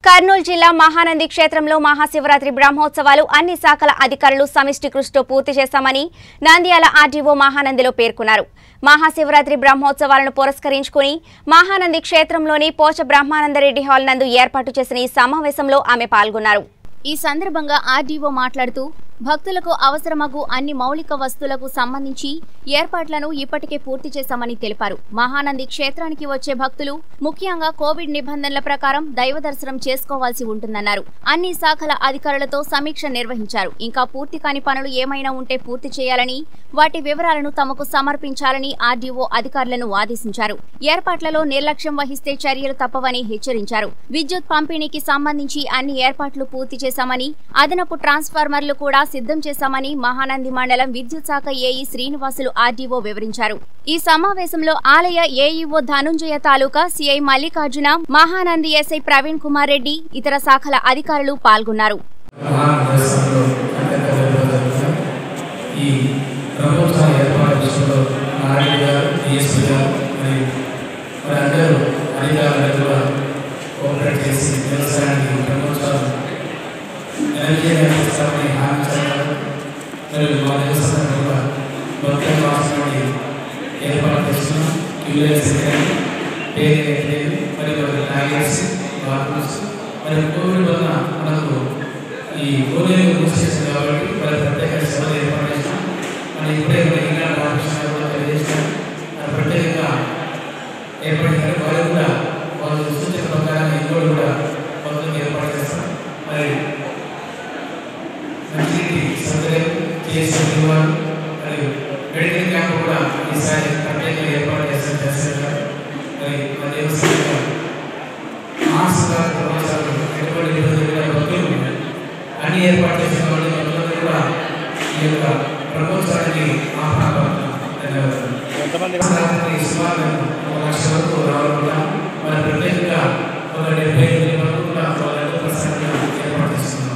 కర్నూలు జిల్లా మహానంది క్షేత్రంలో మహాశివరాత్రి బ్రహ్మోత్సవాలు అన్ని శాఖల అధికారులు సమిష్టి కృషితో పూర్తి చేశామని నంద్యాల ఆర్డీఓ మహానందిలో పేర్కొన్నారు మహాశివరాత్రి బ్రహ్మోత్సవాలను పురస్కరించుకుని మహానంది క్షేత్రంలోని పోచ బ్రహ్మానందరెడ్డి హాల్ నందు ఏర్పాటు చేసిన ఈ సమావేశంలో ఆమె పాల్గొన్నారు ఈ సందర్భంగా ఆర్డీఓ మాట్లాడుతూ భక్తులకు అవసరమగు అన్ని మౌలిక వస్తువులకు సంబంధించి ఏర్పాట్లను ఇప్పటికే పూర్తి చేశామని తెలిపారు మహానంది క్షేత్రానికి వచ్చే భక్తులు ముఖ్యంగా కోవిడ్ నిబంధనల ప్రకారం దైవ దర్శనం చేసుకోవాల్సి ఉంటుందన్నారు అన్ని శాఖల అధికారులతో సమీక్ష నిర్వహించారు ఇంకా పూర్తి కాని పనులు ఏమైనా ఉంటే పూర్తి చేయాలని వాటి వివరాలను తమకు సమర్పించాలని ఆర్డీఓ అధికారులను ఆదేశించారు ఏర్పాట్లలో నిర్లక్ష్యం వహిస్తే చర్యలు తప్పవని హెచ్చరించారు విద్యుత్ పంపిణీకి సంబంధించి అన్ని ఏర్పాట్లు పూర్తి చేశామని అదనపు ట్రాన్స్ఫార్మర్లు కూడా సిద్ధం చేశామని మహానంది మండలం విద్యుత్ శాఖ ఏఈ శ్రీనివాసులు ఆర్డీఓ వివరించారు ఈ సమావేశంలో ఆలయ AEO Dhanunjaya taluka CI Mallikarjuna Mahanandi SI Praveen Kumar Reddy ఇతర శాఖల అధికారులు పాల్గొన్నారు మహాదేశంలో అత్యంత వైభవంగా ఈ బ్రహ్మోత్సవం ఏర్పాటు విషయంలో నారాయణ గారు డిఎస్పీ గారు మరియు మరి అందరూ అధికారులు కూడా కోఆపరేట్ చేసి వ్యవసాయానికి బ్రహ్మోత్సవం ఎనర్జీ నిర్వహిస్తామని హామీ ఇచ్చారు మరియు మా దేవస్థానం కూడా భక్తుల వాసనని ఏర్పాటు చేస్తున్నాం యూఎస్ పేరు ఏంటి మరియు మరి టాయిలెట్స్ బాత్రూమ్స్ మరి కోవిడ్ వల్ల మనకు ఈ కోనేరు మూసేసింది కాబట్టి మరి ప్రత్యేక సేవలు ఏర్పాటు చేసినాం మన ఇప్పుడే మన ఇంకా రామకృష్ణ కూడా తెలియజేసినాం మరి ప్రత్యేకంగా ఏర్పడిన వారు కూడా వాళ్ళు సూచన ప్రకారం ఇంకోటి కూడా భక్తులకు ఏర్పాటు చేస్తాం మరి మంచినీటి సౌకర్యం చేసిన వారు మరియు మెడికల్ క్యాంప్ కూడా ఈసారి ప్రత్యేకంగా ఏర్పాటు చేస్తారు చేస్తారు మరి మా దేవస్థానంలో మాస్క్ ప్రమాణాలు ఎటువంటి ఇబ్బంది కూడా భక్తులు అన్ని ఏర్పాటు చేసిన వాళ్ళు భక్తులందరూ కూడా ఈ యొక్క బ్రహ్మోత్సవానికి ఆహ్వానం ధన్యవాదాలు రాత్రి సుమారు ఒక లక్ష వరకు రావడం వల్ల మరి ప్రత్యేకంగా ఒక డెబ్బై ఎనిమిది వరకు కూడా వాళ్ళ యొక్క ప్రసారంగా ఏర్పాటు చేస్తున్నాం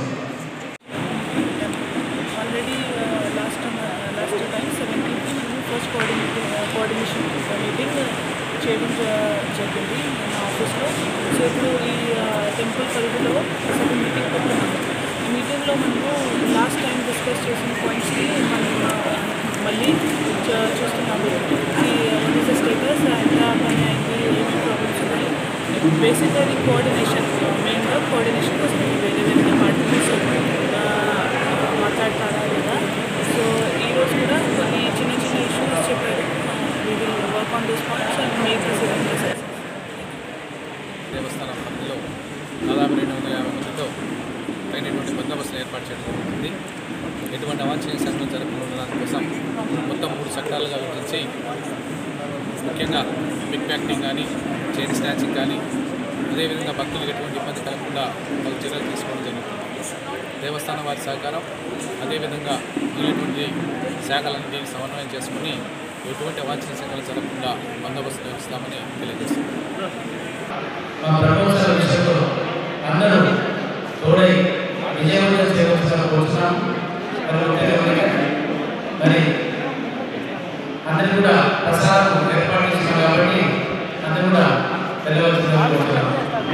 already uh, last time, uh, last time 17th first coordinating uh, coordination meeting uh, చేయడం జ- జరిగింది మన ఆఫీస్లో సో ఇప్పుడు ఈ టెంపుల్ పరిధిలో అసలు మీటింగ్ పెట్టుకున్నాము ఈ మీటింగ్లో మనము లాస్ట్ టైం డిస్కస్ చేసిన పాయింట్స్ని మనం uh, మళ్ళీ చ- చూస్తున్నాము ఈ వాట్ ఈస్ ద స్టేటస్ ఎంత పని అయింది ఏమేమి ప్రాబ్లమ్స్ ఉన్నాయి బేసిక్గా ఇది కోఆర్డినేషన్ మెయిన్గా కోఆర్డినేషన్ కోసం వేరే వేరే డిపార్ట్మెంట్స్ మాట్లాడతారా లేదా సో ఈరోజు కూడా కొన్ని చిన్న చిన్న ఇష్యూస్ చెప్పారు we will work on this points and make this decide దేవస్థానం పరిధిలో దాదాపు రెండు వందల యాభై మందితో తగినటువంటి బందోబస్తును ఏర్పాటు చేయడం జరుగుతుంది ఎటువంటి అవాంఛనీయ సంఘటనలు జరగకుండా ఉండడానికి కోసం మొత్తం మూడు చట్టాలుగా విభజించి ముఖ్యంగా పిక్ ప్యాకింగ్ కానీ చైన్ స్నాచింగ్ కానీ అదేవిధంగా భక్తులకు ఎటువంటి ఇబ్బంది కలగకుండా వాళ్ళు చర్యలు తీసుకోవడం జరుగుతుంది దేవస్థానం వారి సహకారం అదేవిధంగా మిగిలినటువంటి శాఖలన్నీ సమన్వయం చేసుకుని ఎటువంటి అవాంఛనీయ సంఘటనలు జరగకుండా బందోబస్తు నిర్వహిస్తామని తెలియజేస్తుంది మా బ్రహ్మోత్సవ విషయంలో అందరూ తోడై విజయవంతం చేయవలసిన కోరుతున్నాం మరి ముఖ్యంగా మరి అందరూ కూడా ప్రసాదం ఏర్పాటు చేస్తున్నాం కాబట్టి అందరూ కూడా వెళ్ళవలసిన కోరుతున్నాం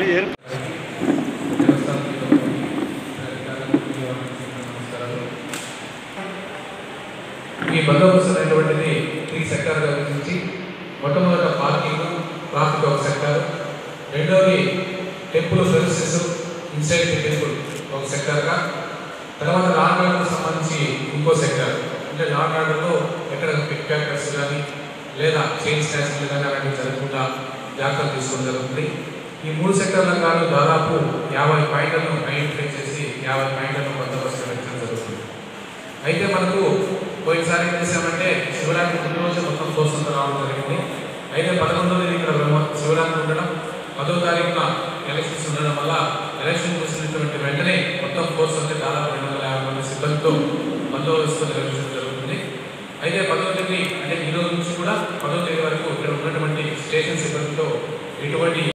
ఈ బందోబస్తు అనేటువంటిది త్రీ సెక్టార్గా విభజించి మొట్టమొదట పార్కింగ్ ట్రాఫిక్ ఒక సెక్టార్ రెండవది temple services inside the temple ఒక సెక్టార్గా తర్వాత లాండ్ ఆర్డర్కి సంబంధించి ఇంకో సెక్టార్ అంటే లాండ్ ఆర్డర్లో ఎక్కడ పిక్ ప్యాకర్స్ కానీ లేదా చైన్ స్నాచింగ్లు కానీ అలాంటివి జరగకుండా జాగ్రత్తలు తీసుకోవడం జరుగుతుంది ఈ మూడు సెక్టార్లకు గాను దాదాపు యాభై పాయింట్లను ఐడెంటిఫై చేసి యాభై పాయింట్లను బందోబస్తు పెట్టడం జరుగుతుంది అయితే మనకు పోయినసారి ఏం చేశామంటే శివరాత్రి ముందు రోజు మొత్తం కోసం రావడం జరిగింది అయితే పదకొండవ తేదీ ఇక్కడ బ్రహ్మ శివరాత్రి ఉండడం పదో తారీఖున ఎలక్షన్స్ ఉండడం వల్ల ఎలక్షన్ వచ్చినటువంటి వెంటనే మొత్తం కోర్సు అంటే దాదాపు రెండు వందల యాభై మంది సిబ్బందితో బందోబస్తు నిర్వహించడం జరుగుతుంది అయితే పదో తేదీ అంటే ఈ రోజు నుంచి కూడా పదో తేదీ వరకు ఇక్కడ ఉన్నటువంటి స్టేషన్ సిబ్బందితో ఎటువంటి